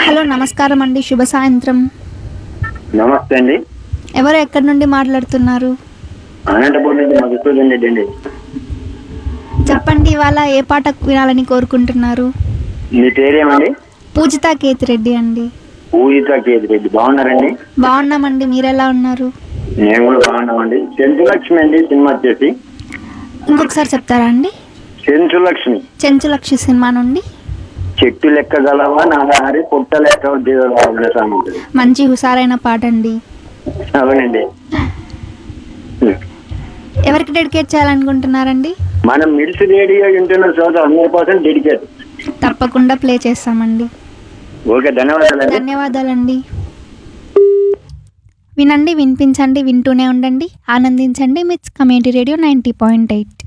Hello నమస్కారం అండి శుభ సాయంత్రం నమస్తే అండి ఎవరు ఎక్కడి నుండి మాట్లాడుతున్నారు అనంతపురం నుంచి మధుసూదన్ రెడ్డి అండి చెప్పండి ఇవాళ ఏ పాట వినాలని కోరుకుంటున్నారు మీ పేరేమండి పూజిత కేతిరెడ్డి అండి పూజిత కేతి రెడ్డి బాగున్నారండి బాగున్నామండి మీరెలా ఉన్నారు నేను కూడా బాగున్నామండి చెంచులక్ష్మి అండి సినిమా వచ్చేసి ఇంకొకసారి చెప్తారా అండి చెంచులక్ష్మి చెంచులక్షి సినిమా నుండి చెట్టు లెక్క గలవా నాదారి పుట్ట లెక్క దిగలవా సామెత. మంచి హుషారైన పాట అండి అవునండి ఎవరికి డెడికేట్ చేయాలనుకుంటున్నారండి మనం మిల్స్ రేడియో వింటున్న చోట హండ్రెడ్ పర్సెంట్ డెడికేట్ తప్పకుండా ప్లే చేస్తామండి ఓకే ధన్యవాదాలండి ధన్యవాదాలండి వినండి వినిపించండి వింటూనే ఉండండి ఆనందించండి MITS community radio ninety point eight